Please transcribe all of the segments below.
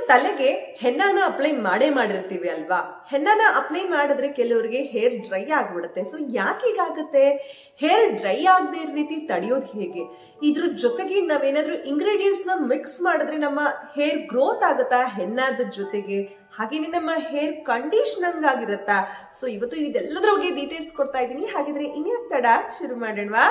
ತಲೆಗೆ ಹೆನ್ನಾನ ಅಪ್ಲೈ ಮಾಡೇ ಮಾಡಿರ್ತೀವಿ ಅಲ್ವಾ ಹೆನ್ನಾನ ಅಪ್ಲೈ ಮಾಡಿದ್ರೆ ಕೆಲವರಿಗೆ ಹೇರ್ ಡ್ರೈ ಆಗ್ಬಿಡುತ್ತೆ ಸೊ ಯಾಕೆ ಹೀಗಾಗುತ್ತೆ ಹೇರ್ ಡ್ರೈ ಆಗದೆ ರೀತಿ ತಡೆಯೋದು ಹೇಗೆ ಇದ್ರ ಜೊತೆಗೆ ನಾವೇನಾದ್ರೂ ಇಂಗ್ರೀಡಿಯೆಂಟ್ಸ್ ನ ಮಿಕ್ಸ್ ಮಾಡಿದ್ರೆ ನಮ್ಮ ಹೇರ್ ಗ್ರೋತ್ ಆಗುತ್ತಾ ಹೆನ್ನಾದ ಜೊತೆಗೆ ಹಾಗೇನೆ ನಮ್ಮ ಹೇರ್ ಕಂಡೀಷನಿಂಗ್ ಆಗಿರುತ್ತಾ ಸೊ ಇವತ್ತು ಇದೆಲ್ಲದ್ರ ಬಗ್ಗೆ ಡೀಟೇಲ್ಸ್ ಕೊಡ್ತಾ ಇದ್ದೀನಿ ಹಾಗಿದ್ರೆ ಇನ್ಯಾಕ್ ತಡ ಶುರು ಮಾಡೋಣವಾ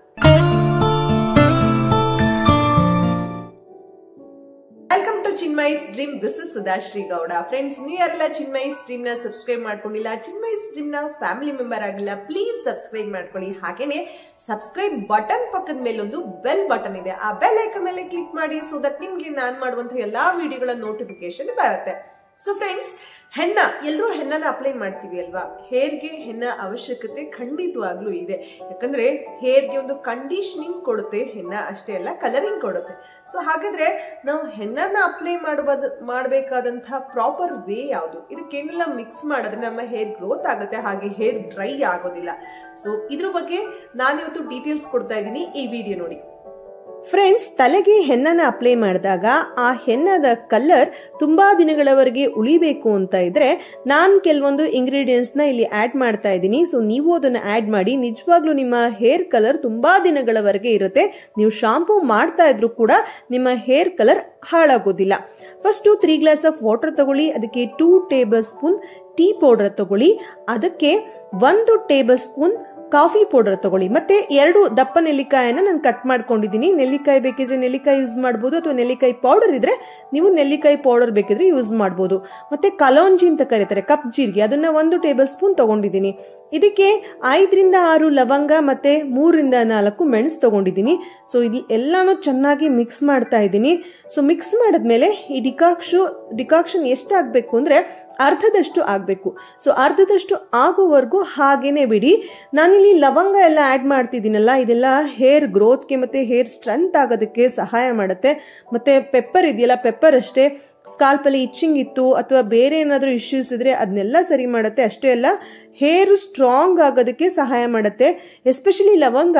welcome to Chinmai stream this is Sudhashree Gowda friends ನೀವು ಯಾರೆಲ್ಲ ಚಿನ್ಮೈ ಸ್ಟ್ರೀಮ್ ನ ಸಬ್ಸ್ಕ್ರೈಬ್ ಮಾಡ್ಕೊಂಡಿಲ್ಲ ಚಿನ್ಮೈ ಸ್ಟ್ರೀಮ್ ನ ಫ್ಯಾಮಿಲಿ ಮೆಂಬರ್ ಆಗಿಲ್ಲ ಪ್ಲೀಸ್ ಸಬ್ಸ್ಕ್ರೈಬ್ ಮಾಡ್ಕೊಳ್ಳಿ ಹಾಗೇನೆ ಸಬ್ಸ್ಕ್ರೈಬ್ ಬಟನ್ ಪಕ್ಕದ ಮೇಲೊಂದು ಬೆಲ್ ಬಟನ್ ಇದೆ ಆ ಬೆಲ್ ಐಕನ್ ಮೇಲೆ ಕ್ಲಿಕ್ ಮಾಡಿ ಸೊ ದಟ್ ನಿಮ್ಗೆ ನಾನು ಮಾಡುವಂತಹ ಎಲ್ಲಾ ವಿಡಿಯೋಗಳ ನೋಟಿಫಿಕೇಶನ್ ಬರುತ್ತೆ ಸೊ ಫ್ರೆಂಡ್ಸ್ ಹೆನ್ನ ಎಲ್ಲರೂ ಹೆನ್ನನ ಅಪ್ಲೈ ಮಾಡ್ತೀವಿ ಅಲ್ವಾ ಹೇರ್ಗೆ ಹೆನ್ನ ಅವಶ್ಯಕತೆ ಖಂಡಿತವಾಗ್ಲೂ ಇದೆ ಯಾಕಂದ್ರೆ ಹೇರ್ಗೆ ಒಂದು ಕಂಡೀಷನಿಂಗ್ ಕೊಡುತ್ತೆ ಹೆನ್ನ ಅಷ್ಟೇ ಅಲ್ಲ ಕಲರಿಂಗ್ ಕೊಡುತ್ತೆ ಸೊ ಹಾಗಾದ್ರೆ ನಾವು ಹೆನ್ನನ ಅಪ್ಲೈ ಮಾಡಬಾದ ಮಾಡಬೇಕಾದಂತಹ ಪ್ರಾಪರ್ ವೇ ಯಾವುದು ಇದಕ್ಕೇನೆಲ್ಲ ಮಿಕ್ಸ್ ಮಾಡಿದ್ರೆ ನಮ್ಮ ಹೇರ್ ಗ್ರೋತ್ ಆಗುತ್ತೆ ಹಾಗೆ ಹೇರ್ ಡ್ರೈ ಆಗೋದಿಲ್ಲ ಸೊ ಇದ್ರ ಬಗ್ಗೆ ನಾನಿವತ್ತು ಡೀಟೇಲ್ಸ್ ಕೊಡ್ತಾ ಇದ್ದೀನಿ ಈ ವಿಡಿಯೋ ನೋಡಿ ಫ್ರೆಂಡ್ಸ್ ತಲೆಗೆ ಹೆನ್ನನ ಅಪ್ಲೈ ಮಾಡಿದಾಗ ಆ ಹೆನ್ನದ ಕಲರ್ ತುಂಬಾ ದಿನಗಳವರೆಗೆ ಉಳಿಬೇಕು ಅಂತ ಇದ್ರೆ ನಾನು ಕೆಲವೊಂದು ಇಂಗ್ರೀಡಿಯೆಂಟ್ಸ್ ನ ಇಲ್ಲಿ ಆಡ್ ಮಾಡ್ತಾ ಇದ್ದೀನಿ ಸೊ ನೀವು ಅದನ್ನ ಆಡ್ ಮಾಡಿ ನಿಜವಾಗ್ಲೂ ನಿಮ್ಮ ಹೇರ್ ಕಲರ್ ತುಂಬಾ ದಿನಗಳವರೆಗೆ ಇರುತ್ತೆ ನೀವು ಶಾಂಪೂ ಮಾಡ್ತಾ ಇದ್ರು ಕೂಡ ನಿಮ್ಮ ಹೇರ್ ಕಲರ್ ಹಾಳಾಗೋದಿಲ್ಲ first three glass of water ತಗೊಳ್ಳಿ ಅದಕ್ಕೆ two tablespoon tea powder ತಗೊಳ್ಳಿ ಅದಕ್ಕೆ ಒಂದು ಟೇಬಲ್ ಸ್ಪೂನ್ ಕಾಫಿ ಪೌಡರ್ ತಗೊಳ್ಳಿ ಮತ್ತೆ ಎರಡು ದಪ್ಪ ನೆಲ್ಲಿಕಾಯನ್ನ ನಾನು ಕಟ್ ಮಾಡ್ಕೊಂಡಿದ್ದೀನಿ ನೆಲ್ಲಿಕಾಯಿ ಬೇಕಿದ್ರೆ ನೆಲ್ಲಿಕಾಯಿ ಯೂಸ್ ಮಾಡ್ಬೋದು ಅಥವಾ ನೆಲ್ಲಿಕಾಯಿ ಪೌಡರ್ ಇದ್ರೆ ನೀವು ನೆಲ್ಲಿಕಾಯಿ ಪೌಡರ್ ಬೇಕಿದ್ರೆ ಯೂಸ್ ಮಾಡ್ಬೋದು ಮತ್ತೆ ಕಲೋಂಜಿ ಅಂತ ಕರೀತಾರೆ ಕಪ್ ಜೀರಿಗೆ ಅದನ್ನ ಒಂದು ಟೇಬಲ್ ಸ್ಪೂನ್ ತಗೊಂಡಿದ್ದೀನಿ ಇದಕ್ಕೆ ಐದರಿಂದ ಆರು ಲವಂಗ ಮತ್ತೆ ಮೂರರಿಂದ ನಾಲ್ಕು ಮೆಣಸು ತಗೊಂಡಿದ್ದೀನಿ ಸೊ ಇದು ಎಲ್ಲಾನು ಚೆನ್ನಾಗಿ ಮಿಕ್ಸ್ ಮಾಡ್ತಾ ಇದ್ದೀನಿ ಸೊ ಮಿಕ್ಸ್ ಮಾಡಿದ್ಮೇಲೆ ಈ ಡಿಕಾಕ್ಷು ಡಿಕಾಕ್ಷನ್ ಎಷ್ಟಾಗಬೇಕು ಅಂದ್ರೆ ಅರ್ಧದಷ್ಟು ಆಗಬೇಕು ಸೊ ಅರ್ಧದಷ್ಟು ಆಗೋವರೆಗೂ ಹಾಗೇನೆ ಬಿಡಿ ನಾನಿಲ್ಲಿ ಲವಂಗ ಎಲ್ಲ ಆ್ಯಡ್ ಮಾಡ್ತಿದ್ದೀನಲ್ಲ ಇದೆಲ್ಲ ಹೇರ್ ಗ್ರೋತ್ಗೆ ಮತ್ತೆ ಹೇರ್ ಸ್ಟ್ರೆಂತ್ ಆಗೋದಕ್ಕೆ ಸಹಾಯ ಮಾಡುತ್ತೆ ಮತ್ತೆ ಪೆಪ್ಪರ್ ಇದೆಯಲ್ಲ ಪೆಪ್ಪರ್ ಅಷ್ಟೇ ಸ್ಕಾಲ್ಪಲ್ಲಿ ಇಚ್ಚಿಂಗ್ ಇತ್ತು ಅಥವಾ ಬೇರೆ ಏನಾದರೂ ಇಶ್ಯೂಸ್ ಇದ್ರೆ ಅದನ್ನೆಲ್ಲ ಸರಿ ಮಾಡುತ್ತೆ ಅಷ್ಟೇ ಅಲ್ಲ ಹೇರ್ ಸ್ಟ್ರಾಂಗ್ ಆಗೋದಕ್ಕೆ ಸಹಾಯ ಮಾಡುತ್ತೆ ಎಸ್ಪೆಷಲಿ ಲವಂಗ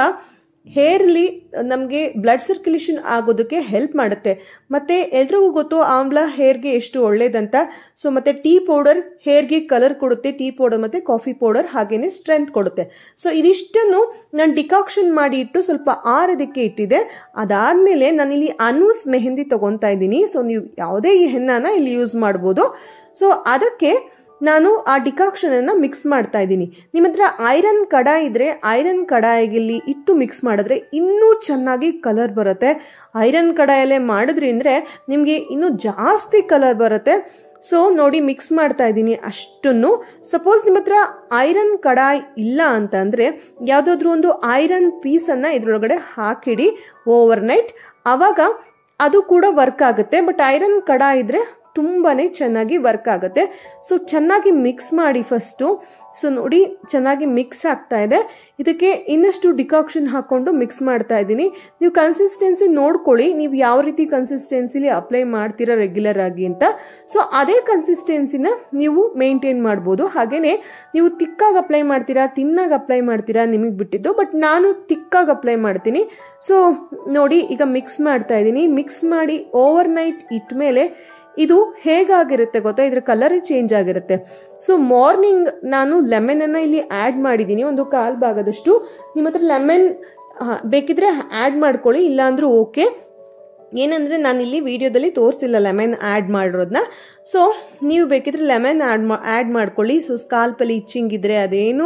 ಹೇರ್ಲಿ ನಮಗೆ ಬ್ಲಡ್ ಸರ್ಕ್ಯುಲೇಷನ್ ಆಗೋದಕ್ಕೆ ಹೆಲ್ಪ್ ಮಾಡುತ್ತೆ ಮತ್ತೆ ಎಲ್ರಿಗೂ ಗೊತ್ತು ಆಮ್ಲ ಹೇರ್ಗೆ ಎಷ್ಟು ಒಳ್ಳೇದಂತ ಸೊ ಮತ್ತೆ ಟೀ ಪೌಡರ್ ಹೇರ್ಗೆ ಕಲರ್ ಕೊಡುತ್ತೆ ಟೀ ಪೌಡರ್ ಮತ್ತೆ ಕಾಫಿ ಪೌಡರ್ ಹಾಗೇನೆ ಸ್ಟ್ರೆಂತ್ ಕೊಡುತ್ತೆ ಸೊ ಇದಿಷ್ಟನ್ನು ನಾನು ಡಿಕಾಕ್ಷನ್ ಮಾಡಿ ಇಟ್ಟು ಸ್ವಲ್ಪ ಆರೋದಕ್ಕೆ ಇಟ್ಟಿದೆ ಅದಾದ್ಮೇಲೆ ನಾನಿಲ್ಲಿ ಅನೂಸ್ ಮೆಹಂದಿ ತಗೊತಾ ಇದ್ದೀನಿ ಸೊ ನೀವು ಯಾವುದೇ ಈ ಹೆನ್ನನ ಇಲ್ಲಿ ಯೂಸ್ ಮಾಡ್ಬೋದು ಸೊ ಅದಕ್ಕೆ ನಾನು ಆ ಡಿಕಾಕ್ಷನ್ ಅನ್ನ ಮಿಕ್ಸ್ ಮಾಡ್ತಾ ಇದ್ದೀನಿ ನಿಮ್ಮ ಹತ್ರ ಐರನ್ ಕಡಾಯಿ ಇದ್ರೆ ಐರನ್ ಕಡಾಯಿಗೆ ಇಟ್ಟು ಮಿಕ್ಸ್ ಮಾಡಿದ್ರೆ ಇನ್ನೂ ಚೆನ್ನಾಗಿ ಕಲರ್ ಬರುತ್ತೆ ಐರನ್ ಕಡಾಯಲ್ಲೇ ಮಾಡಿದ್ರಿ ಅಂದ್ರೆ ನಿಮಗೆ ಇನ್ನೂ ಜಾಸ್ತಿ ಕಲರ್ ಬರುತ್ತೆ ಸೊ ನೋಡಿ ಮಿಕ್ಸ್ ಮಾಡ್ತಾ ಇದ್ದೀನಿ ಅಷ್ಟನ್ನು ಸಪೋಸ್ ನಿಮ್ಮ ಹತ್ರ ಐರನ್ ಕಡಾಯಿ ಇಲ್ಲ ಅಂತ ಅಂದ್ರೆ ಯಾವುದಾದ್ರೂ ಒಂದು ಐರನ್ ಪೀಸನ್ನು ಇದ್ರೊಳಗಡೆ ಹಾಕಿಡಿ ಓವರ್ ನೈಟ್ ಅವಾಗ ಅದು ಕೂಡ ವರ್ಕ್ ಆಗುತ್ತೆ ಬಟ್ ಐರನ್ ಕಡಾಯಿ ಇದ್ರೆ ತುಂಬಾನೇ ಚೆನ್ನಾಗಿ ವರ್ಕ್ ಆಗುತ್ತೆ ಸೊ ಚೆನ್ನಾಗಿ ಮಿಕ್ಸ್ ಮಾಡಿ ಫಸ್ಟು ಸೊ ನೋಡಿ ಚೆನ್ನಾಗಿ ಮಿಕ್ಸ್ ಆಗ್ತಾ ಇದೆ ಇದಕ್ಕೆ ಇನ್ನಷ್ಟು ಡಿಕಾಕ್ಷನ್ ಹಾಕೊಂಡು ಮಿಕ್ಸ್ ಮಾಡ್ತಾ ಇದ್ದೀನಿ ನೀವು ಕನ್ಸಿಸ್ಟೆನ್ಸಿ ನೋಡ್ಕೊಳ್ಳಿ ನೀವು ಯಾವ ರೀತಿ ಕನ್ಸಿಸ್ಟೆನ್ಸಿಲಿ ಅಪ್ಲೈ ಮಾಡ್ತೀರಾ ರೆಗ್ಯುಲರ್ ಆಗಿ ಅಂತ ಸೊ ಅದೇ ಕನ್ಸಿಸ್ಟೆನ್ಸಿನ ನೀವು ಮೇಂಟೈನ್ ಮಾಡ್ಬೋದು ಹಾಗೇನೆ ನೀವು ತಿಕ್ಕಾಗಿ ಅಪ್ಲೈ ಮಾಡ್ತೀರಾ ತಿನ್ನಾಗಿ ಅಪ್ಲೈ ಮಾಡ್ತೀರಾ ನಿಮಗೆ ಬಿಟ್ಟಿದ್ದು ಬಟ್ ನಾನು ತಿಕ್ಕಾಗಿ ಅಪ್ಲೈ ಮಾಡ್ತೀನಿ ಸೊ ನೋಡಿ ಈಗ ಮಿಕ್ಸ್ ಮಾಡ್ತಾ ಇದ್ದೀನಿ ಮಿಕ್ಸ್ ಮಾಡಿ ಓವರ್ ನೈಟ್ ಇಟ್ಟ ಮೇಲೆ ಇದು ಹೇಗಾಗಿರುತ್ತೆ ಗೊತ್ತಾ ಇದ್ರ ಕಲರ್ ಚೇಂಜ್ ಆಗಿರುತ್ತೆ ಸೊ ಮಾರ್ನಿಂಗ್ ನಾನು ಲೆಮನ್ ಅನ್ನ ಇಲ್ಲಿ ಆಡ್ ಮಾಡಿದ್ದೀನಿ ಒಂದು ಕಾಲ್ ಭಾಗದಷ್ಟು ನಿಮ್ಮ ಹತ್ರ ಲೆಮನ್ ಬೇಕಿದ್ರೆ ಆಡ್ ಮಾಡ್ಕೊಳ್ಳಿ ಇಲ್ಲಾಂದ್ರೂ ಓಕೆ ಏನಂದ್ರೆ ನಾನು ಇಲ್ಲಿ ವಿಡಿಯೋದಲ್ಲಿ ತೋರಿಸಿಲ್ಲ ಲೆಮನ್ ಆ್ಯಡ್ ಮಾಡಿರೋದನ್ನ ಸೊ ನೀವು ಬೇಕಿದ್ರೆ ಲೆಮನ್ ಆ್ಯಡ್ ಮಾ ಆ್ಯಡ್ ಮಾಡ್ಕೊಳ್ಳಿ ಸೊ ಸ್ಕಾಲ್ಪಲ್ಲಿ ಇಚ್ಚಿಂಗ್ ಇದ್ರೆ ಅದೇನು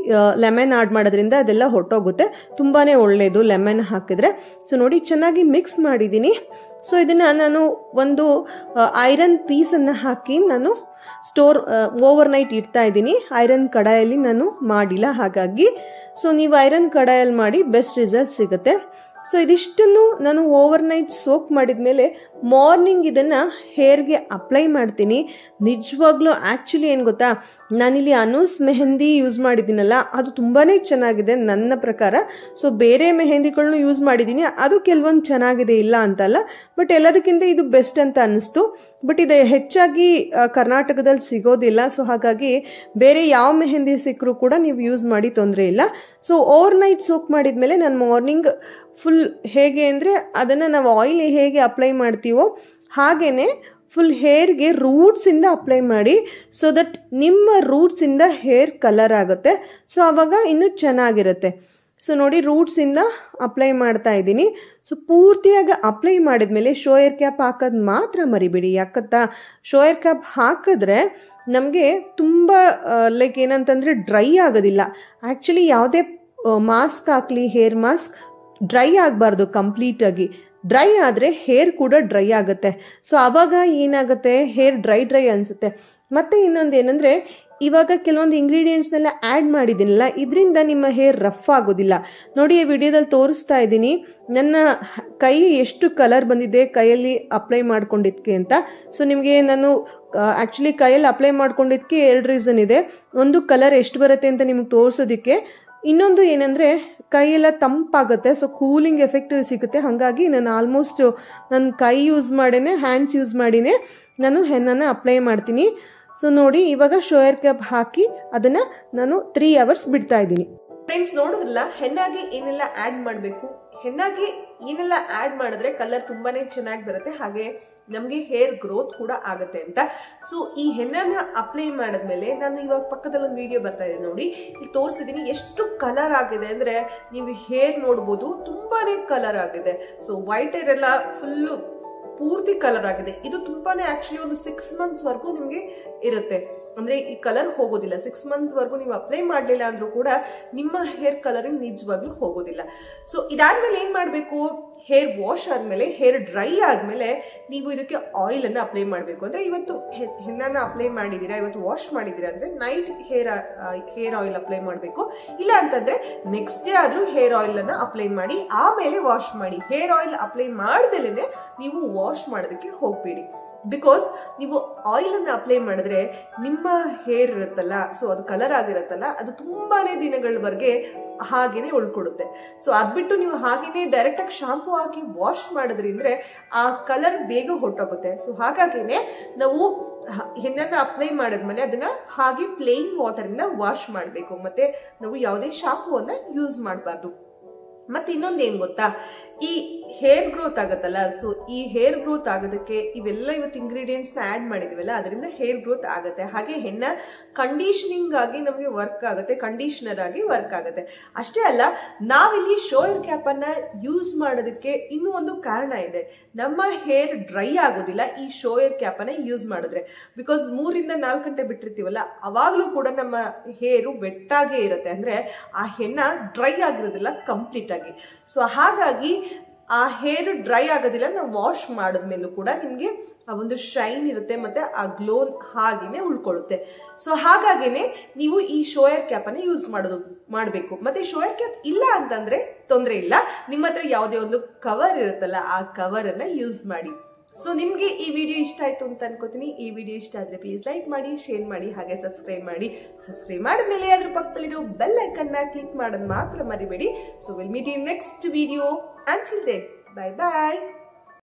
ಲೆಮನ್ ಆ್ಯಡ್ ಮಾಡೋದ್ರಿಂದ ಅದೆಲ್ಲ ಹೊಟ್ಟೋಗುತ್ತೆ ತುಂಬಾ ಒಳ್ಳೆಯದು ಲೆಮನ್ ಹಾಕಿದ್ರೆ ಸೊ ನೋಡಿ ಚೆನ್ನಾಗಿ ಮಿಕ್ಸ್ ಮಾಡಿದ್ದೀನಿ ಸೊ ಇದನ್ನು ನಾನು ಒಂದು ಐರನ್ ಪೀಸನ್ನು ಹಾಕಿ ನಾನು ಸ್ಟೋರ್ ಓವರ್ ನೈಟ್ ಇಡ್ತಾ ಇದ್ದೀನಿ ಐರನ್ ಕಡಾಯಲ್ಲಿ ನಾನು ಮಾಡಿಲ್ಲ ಹಾಗಾಗಿ ಸೊ ನೀವು ಐರನ್ ಕಡಾಯಲ್ಲಿ ಮಾಡಿ ಬೆಸ್ಟ್ ರಿಸಲ್ಟ್ ಸಿಗುತ್ತೆ ಸೊ ಇದಿಷ್ಟನ್ನು ನಾನು ಓವರ್ ನೈಟ್ ಸೋಕ್ ಮಾಡಿದ ಮೇಲೆ ಮಾರ್ನಿಂಗ್ ಇದನ್ನು ಹೇರ್ಗೆ ಅಪ್ಲೈ ಮಾಡ್ತೀನಿ ನಿಜವಾಗ್ಲೂ ಆ್ಯಕ್ಚುಲಿ ಏನು ಗೊತ್ತಾ ನಾನಿಲ್ಲಿ ಅನೂಸ್ ಮೆಹಂದಿ ಯೂಸ್ ಮಾಡಿದ್ದೀನಲ್ಲ ಅದು ತುಂಬಾ ಚೆನ್ನಾಗಿದೆ ನನ್ನ ಪ್ರಕಾರ ಸೊ ಬೇರೆ ಮೆಹಂದಿಗಳನ್ನೂ ಯೂಸ್ ಮಾಡಿದ್ದೀನಿ ಅದು ಕೆಲವೊಂದು ಚೆನ್ನಾಗಿದೆ ಇಲ್ಲ ಅಂತಲ್ಲ ಬಟ್ ಎಲ್ಲದಕ್ಕಿಂತ ಇದು ಬೆಸ್ಟ್ ಅಂತ ಅನ್ನಿಸ್ತು ಬಟ್ ಇದು ಹೆಚ್ಚಾಗಿ ಆ, ಕರ್ನಾಟಕದಲ್ಲಿ ಸಿಗೋದಿಲ್ಲ ಸೊ ಹಾಗಾಗಿ ಬೇರೆ ಯಾವ ಮೆಹಂದಿ ಸಿಕ್ಕರೂ ಕೂಡ ನೀವು ಯೂಸ್ ಮಾಡಿ ತೊಂದರೆ ಇಲ್ಲ ಸೊ ಓವರ್ ನೈಟ್ ಸೋಕ್ ಮಾಡಿದ್ಮೇಲೆ ನಾನು ಮಾರ್ನಿಂಗ್ ಫುಲ್ ಹೇಗೆ ಅಂದರೆ ಅದನ್ನು ನಾವು ಆಯಿಲ್ ಹೇಗೆ ಅಪ್ಲೈ ಮಾಡ್ತೀವೋ ಹಾಗೇನೆ ಫುಲ್ ಹೇರ್ಗೆ ರೂಟ್ಸಿಂದ ಅಪ್ಲೈ ಮಾಡಿ ಸೊ ದಟ್ ನಿಮ್ಮ ರೂಟ್ಸಿಂದ ಹೇರ್ ಕಲರ್ ಆಗುತ್ತೆ ಸೊ ಆವಾಗ ಇನ್ನೂ ಚೆನ್ನಾಗಿರುತ್ತೆ ಸೊ ನೋಡಿ ರೂಟ್ಸಿಂದ ಅಪ್ಲೈ ಮಾಡ್ತಾ ಇದ್ದೀನಿ ಸೊ ಪೂರ್ತಿಯಾಗಿ ಅಪ್ಲೈ ಮಾಡಿದ್ಮೇಲೆ ಶೋಯರ್ ಕ್ಯಾಪ್ ಹಾಕೋದು ಮಾತ್ರ ಮರಿಬೇಡಿ ಯಾಕತ್ತಾ ಶೋಯರ್ ಕ್ಯಾಪ್ ಹಾಕಿದ್ರೆ ನಮಗೆ ತುಂಬ ಲೈಕ್ ಏನಂತಂದರೆ ಡ್ರೈ ಆಗೋದಿಲ್ಲ ಆ್ಯಕ್ಚುಲಿ ಯಾವುದೇ ಮಾಸ್ಕ್ ಹಾಕಲಿ ಹೇರ್ ಮಾಸ್ಕ್ ಡ್ರೈ ಆಗಬಾರ್ದು ಕಂಪ್ಲೀಟಾಗಿ ಡ್ರೈ ಆದರೆ ಹೇರ್ ಕೂಡ ಡ್ರೈ ಆಗುತ್ತೆ ಸೊ ಆವಾಗ ಏನಾಗುತ್ತೆ ಹೇರ್ ಡ್ರೈ ಡ್ರೈ ಅನಿಸುತ್ತೆ ಮತ್ತು ಇನ್ನೊಂದು ಏನಂದರೆ ಇವಾಗ ಕೆಲವೊಂದು ಇಂಗ್ರೀಡಿಯೆಂಟ್ಸ್ನೆಲ್ಲ ಆ್ಯಡ್ ಮಾಡಿದ್ದೀನಲ್ಲ ಇದರಿಂದ ನಿಮ್ಮ ಹೇರ್ ರಫ್ ಆಗೋದಿಲ್ಲ ನೋಡಿ ಈ ವಿಡಿಯೋದಲ್ಲಿ ತೋರಿಸ್ತಾ ಇದ್ದೀನಿ ನನ್ನ ಕೈ ಎಷ್ಟು ಕಲರ್ ಬಂದಿದೆ ಕೈಯಲ್ಲಿ ಅಪ್ಲೈ ಮಾಡ್ಕೊಂಡಿದ್ಕೆ ಅಂತ ಸೊ ನಿಮಗೆ ನಾನು ಆ್ಯಕ್ಚುಲಿ ಕೈಯಲ್ಲಿ ಅಪ್ಲೈ ಮಾಡ್ಕೊಂಡಿದ್ದಕ್ಕೆ ಎರಡು ರೀಸನ್ ಇದೆ ಒಂದು ಕಲರ್ ಎಷ್ಟು ಬರುತ್ತೆ ಅಂತ ನಿಮ್ಗೆ ತೋರಿಸೋದಕ್ಕೆ ಇನ್ನೊಂದು ಏನಂದರೆ ಕೈಯೆಲ್ಲ ತಂಪಾಗುತ್ತೆ ಸೊ ಕೂಲಿಂಗ್ ಎಫೆಕ್ಟ್ ಸಿಗುತ್ತೆ ಹಾಗಾಗಿ ನಾನು ಆಲ್ಮೋಸ್ಟ್ ನನ್ನ ಕೈ ಯೂಸ್ ಮಾಡೇನೆ ಹ್ಯಾಂಡ್ಸ್ ಯೂಸ್ ಮಾಡಿನೇ ನಾನು ಹೆನ್ನನ್ನು ಅಪ್ಲೈ ಮಾಡ್ತೀನಿ ಸೊ ನೋಡಿ ಇವಾಗ ಶೋಯರ್ ಕ್ಯಾಪ್ ಹಾಕಿ ಅದನ್ನು ನಾನು ತ್ರೀ ಅವರ್ಸ್ ಬಿಡ್ತಾ ಇದ್ದೀನಿ ಫ್ರೆಂಡ್ಸ್ ನೋಡಿದ್ರಲ್ಲ ಹೆನ್ನಾಗಿ ಏನೆಲ್ಲ ಆ್ಯಡ್ ಮಾಡಬೇಕು ಹೆನ್ನಾಗಿ ಏನೆಲ್ಲ ಆ್ಯಡ್ ಮಾಡಿದ್ರೆ ಕಲರ್ ತುಂಬಾನೇ ಚೆನ್ನಾಗಿ ಬರುತ್ತೆ ಹಾಗೆ ನಮಗೆ ಹೇರ್ ಗ್ರೋತ್ ಕೂಡ ಆಗುತ್ತೆ ಅಂತ ಸೊ ಈ ಹೆಣ್ಣನ್ನ ಅಪ್ಲೈ ಮಾಡಿದ್ಮೇಲೆ ನಾನು ಇವಾಗ ಪಕ್ಕದಲ್ಲಿ ಒಂದು ವಿಡಿಯೋ ಬರ್ತಾ ಇದೆ ನೋಡಿ ಇಲ್ಲಿ ತೋರಿಸಿದ್ದೀನಿ ಎಷ್ಟು ಕಲರ್ ಆಗಿದೆ ಅಂದ್ರೆ ನೀವು ಹೇರ್ ನೋಡ್ಬೋದು ತುಂಬಾನೇ ಕಲರ್ ಆಗಿದೆ ಸೊ ವೈಟ್ ಹೇರ್ ಎಲ್ಲ ಫುಲ್ಲು ಪೂರ್ತಿ ಕಲರ್ ಆಗಿದೆ ಇದು ತುಂಬಾನೇ ಆಕ್ಚುಲಿ ಒಂದು ಸಿಕ್ಸ್ ಮಂತ್ಸ್ ವರೆಗೂ ನಿಮಗೆ ಇರುತ್ತೆ ಅಂದ್ರೆ ಈ ಕಲರ್ ಹೋಗೋದಿಲ್ಲ ಸಿಕ್ಸ್ ಮಂತ್ ವರೆಗೂ ನೀವು ಅಪ್ಲೈ ಮಾಡಲಿಲ್ಲ ಅಂದ್ರೂ ಕೂಡ ನಿಮ್ಮ ಹೇರ್ ಕಲರಿಂಗ್ ನಿಜವಾಗ್ಲೂ ಹೋಗೋದಿಲ್ಲ ಸೊ ಇದಾದ್ಮೇಲೆ ಏನ್ ಮಾಡಬೇಕು ಹೇರ್ ವಾಶ್ ಆದ್ಮೇಲೆ ಹೇರ್ ಡ್ರೈ ಆದ್ಮೇಲೆ ನೀವು ಇದಕ್ಕೆ ಆಯಿಲ್ ಅನ್ನ ಅಪ್ಲೈ ಮಾಡಬೇಕು ಅಂದ್ರೆ ಇವತ್ತು ಹೆನ್ನನ್ನ ಅಪ್ಲೈ ಮಾಡಿದೀರಾ ಇವತ್ತು ವಾಶ್ ಮಾಡಿದೀರಾ ಅಂದ್ರೆ night hair hair oil apply ಮಾಡಬೇಕು ಇಲ್ಲ ಅಂತಂದ್ರೆ ನೆಕ್ಸ್ಟ್ ಡೇ ಆದ್ರೂ ಹೇರ್ ಆಯಿಲ್ ಅನ್ನ ಅಪ್ಲೈ ಮಾಡಿ ಆಮೇಲೆ ವಾಶ್ ಮಾಡಿ ಹೇರ್ ಆಯಿಲ್ ಅಪ್ಲೈ ಮಾಡ್ದಲೇನೆ ನೀವು ವಾಶ್ ಮಾಡೋದಕ್ಕೆ ಹೋಗ್ಬೇಡಿ ಬಿಕಾಸ್ ನೀವು ಆಯಿಲ್ ಅನ್ನ ಅಪ್ಲೈ ಮಾಡಿದ್ರೆ ನಿಮ್ಮ ಹೇರ್ ಇರುತ್ತಲ್ಲ ಸೊ ಅದು ಕಲರ್ ಆಗಿರುತ್ತಲ್ಲ ಅದು ತುಂಬಾನೇ ದಿನಗಳವರೆಗೆ ಹಾಗೇನೆ ಉಳ್ಕೊಡುತ್ತೆ ಸೊ ಅದ್ಬಿಟ್ಟು ನೀವು ಹಾಗೇನೆ ಡೈರೆಕ್ಟ್ ಆಗಿ ಶಾಂಪೂ ಹಾಕಿ ವಾಶ್ ಮಾಡಿದ್ರಿಂದ್ರೆ ಆ ಕಲರ್ ಬೇಗ ಹೊಟ್ಟೋಗುತ್ತೆ ಸೊ ಹಾಗಾಗಿನೇ ನಾವು ಹೆನ್ನನ್ನು ಅಪ್ಲೈ ಮಾಡಿದ್ಮೇಲೆ ಅದನ್ನ ಹಾಗೆ ಪ್ಲೇನ್ ವಾಟರ್ ಇಂದ ವಾಶ್ ಮಾಡಬೇಕು ಮತ್ತೆ ನಾವು ಯಾವುದೇ ಶಾಂಪೂವನ್ನ ಯೂಸ್ ಮಾಡಬಾರ್ದು ಮತ್ತೆ ಇನ್ನೊಂದು ಏನ್ ಗೊತ್ತಾ ಈ ಹೇರ್ ಗ್ರೋತ್ ಆಗತ್ತಲ್ಲ ಸೊ ಈ ಹೇರ್ ಗ್ರೋತ್ ಆಗೋದಕ್ಕೆ ಇವೆಲ್ಲ ಇವತ್ತು ಇಂಗ್ರೀಡಿಯೆಂಟ್ಸ್ ನ ಆಡ್ ಮಾಡಿದೀವಲ್ಲ ಅದರಿಂದ ಹೇರ್ ಗ್ರೋತ್ ಆಗುತ್ತೆ ಹಾಗೆ ಹೆಣ್ಣ ಕಂಡೀಷನಿಂಗ್ ಆಗಿ ನಮಗೆ ವರ್ಕ್ ಆಗುತ್ತೆ ಕಂಡೀಷನರ್ ಆಗಿ ವರ್ಕ್ ಆಗುತ್ತೆ ಅಷ್ಟೇ ಅಲ್ಲ ನಾವಿಲ್ಲಿ ಶೋಯರ್ ಕ್ಯಾಪ್ ಅನ್ನ ಯೂಸ್ ಮಾಡೋದಕ್ಕೆ ಇನ್ನೂ ಒಂದು ಕಾರಣ ಇದೆ ನಮ್ಮ ಹೇರ್ ಡ್ರೈ ಆಗೋದಿಲ್ಲ ಈ ಶೋಯರ್ ಕ್ಯಾಪ್ ಅನ್ನ ಯೂಸ್ ಮಾಡಿದ್ರೆ ಬಿಕಾಸ್ ಮೂರಿಂದ ನಾಲ್ಕು ಗಂಟೆ ಬಿಟ್ಟಿರ್ತೀವಲ್ಲ ಅವಾಗಲೂ ಕೂಡ ನಮ್ಮ ಹೇರು ವೆಟ್ಟಾಗೇ ಇರುತ್ತೆ ಅಂದ್ರೆ ಆ ಹೆಣ್ಣ ಡ್ರೈ ಆಗಿರೋದಿಲ್ಲ ಕಂಪ್ಲೀಟ್ ಆಗಿ ಸೊ ಹಾಗಾಗಿ ಆ ಹೇರ್ ಡ್ರೈ ಆಗೋದಿಲ್ಲ ನಾವು ವಾಶ್ ಮಾಡಿದ್ಮೇಲೂ ಕೂಡ ನಿಮಗೆ ಆ ಒಂದು ಶೈನ್ ಇರುತ್ತೆ ಮತ್ತೆ ಆ ಗ್ಲೋ ಹಾಗೇನೆ ಉಳ್ಕೊಳ್ಳುತ್ತೆ ಸೊ ಹಾಗಾಗಿನೇ ನೀವು ಈ ಶೋಯರ್ ಕ್ಯಾಪ್ ಅನ್ನ ಯೂಸ್ ಮಾಡೋದು ಮಾಡಬೇಕು ಮತ್ತೆ ಶೋಯರ್ ಕ್ಯಾಪ್ ಇಲ್ಲ ಅಂತಂದ್ರೆ ತೊಂದರೆ ಇಲ್ಲ ನಿಮ್ಮ ಹತ್ರ ಯಾವುದೇ ಒಂದು ಕವರ್ ಇರುತ್ತಲ್ಲ ಆ ಕವರ್ ಅನ್ನ ಯೂಸ್ ಮಾಡಿ ಸೊ ನಿಮಗೆ ಈ ವಿಡಿಯೋ ಇಷ್ಟ ಆಯ್ತು ಅಂತ ಅನ್ಕೋತೀನಿ ಈ ವಿಡಿಯೋ ಇಷ್ಟ ಆದ್ರೆ ಪ್ಲೀಸ್ ಲೈಕ್ ಮಾಡಿ ಶೇರ್ ಮಾಡಿ ಹಾಗೆ ಸಬ್ಸ್ಕ್ರೈಬ್ ಮಾಡಿ ಸಬ್ಸ್ಕ್ರೈಬ್ ಮಾಡಿದ್ಮೇಲೆ ಅದ್ರ ಪಕ್ಕದಲ್ಲಿರೋ ಬೆಲ್ ಐಕನ್ನ ಕ್ಲಿಕ್ ಮಾಡೋದು ಮಾತ್ರ ಮರಿಬೇಡಿ so will meet in next video until then bye bye